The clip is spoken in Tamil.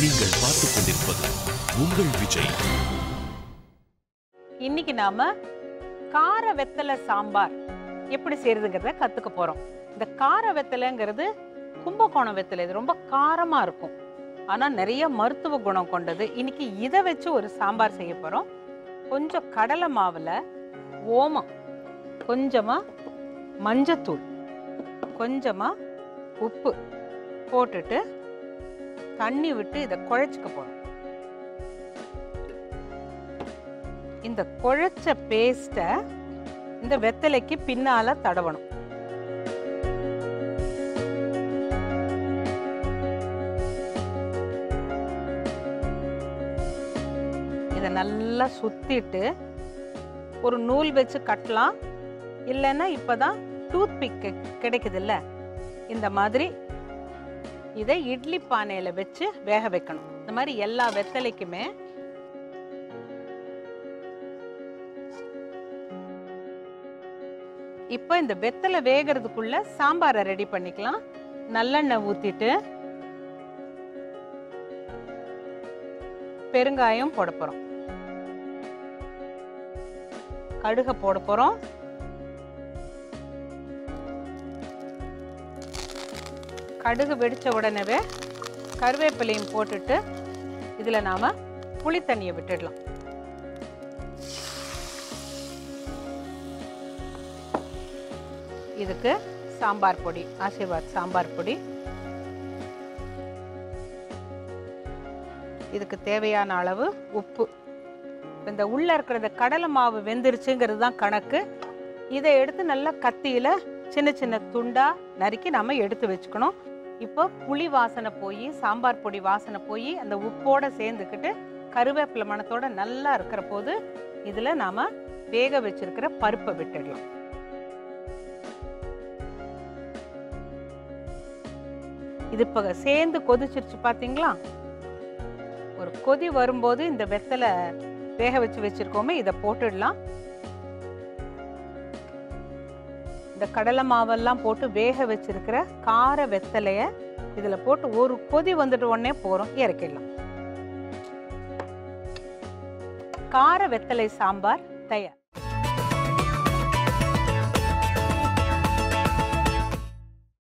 நீங்கள் பார்த்துக் கொண்டிருப்பது உங்கள் விஜய் இன்னைக்கு நாம கார வெத்தலை சாம்பார் எப்படி செய்யறதுங்கிறத கத்துக்க போறோம் இந்த கார வெத்தலைங்கிறது கும்பகோணம் வெத்தலை இது ரொம்ப காரமா இருக்கும் ஆனா நிறைய மருத்துவ குணம் கொண்டது இன்னைக்கு இதை வச்சு ஒரு சாம்பார் செய்ய போறோம் கொஞ்சம் கடலை மாவுல ஓமம் கொஞ்சமா மஞ்சத்தூள் கொஞ்சமா உப்பு போட்டுட்டு தண்ணி விட்டு இதை குழைச்சிக்க போறோம் இந்த குழைச்ச பேஸ்ட்டை இந்த வெத்தலைக்கு பின்னால தடவணும் இதை நல்லா சுத்திட்டு ஒரு நூல் வச்சு கட்டலாம் இல்லைன்னா இப்பதான் டூத் பிக் கிடைக்குது இல்ல இந்த மாதிரி இதை இட்லி பானையில வச்சு வேக வைக்கணும் இந்த மாதிரி எல்லா வெத்தலைக்குமே இப்போ இந்த வெத்தலை வேகிறதுக்குள்ள சாம்பாரை ரெடி பண்ணிக்கலாம் நல்லெண்ணெய் ஊத்திட்டு பெருங்காயம் போட போறோம் கடுக போட போறோம் கடுகு வெடிச்ச உடனே கருவேப்பிலையும் போட்டுட்டு இதுல நாம புளி தண்ணியை விட்டுடலாம் இதுக்கு சாம்பார் பொடி ஆசீர்வாத் சாம்பார் பொடி இதுக்கு தேவையான அளவு உப்பு இந்த உள்ள இருக்கிற கடலை மாவு வெந்துருச்சுங்கிறது தான் கணக்கு இதை எடுத்து நல்லா கத்தியில சின்ன சின்ன துண்டா நறுக்கி நாம எடுத்து வச்சுக்கணும் இப்போ புளி வாசனை போய் சாம்பார் பொடி வாசனை போய் அந்த உப்போட சேர்ந்துக்கிட்டு கருவேப்பிலை மணத்தோட நல்லா இருக்கிற போது இதுல நாம வேக வச்சிருக்கிற பருப்பை விட்டுடலாம் இது இப்போ சேர்ந்து கொதிச்சிருச்சு பார்த்தீங்களா ஒரு கொதி வரும்போது இந்த வெத்தலை வேக வச்சு வச்சிருக்கோமே இதை போட்டுடலாம் இந்த கடலை மாவெல்லாம் போட்டு வேக வச்சிருக்கிற கார வெத்தலைய இதுல போட்டு ஒரு கொதி வந்துட்டு உடனே போறோம் இறக்கிடலாம் கார வெத்தலை சாம்பார் தயார்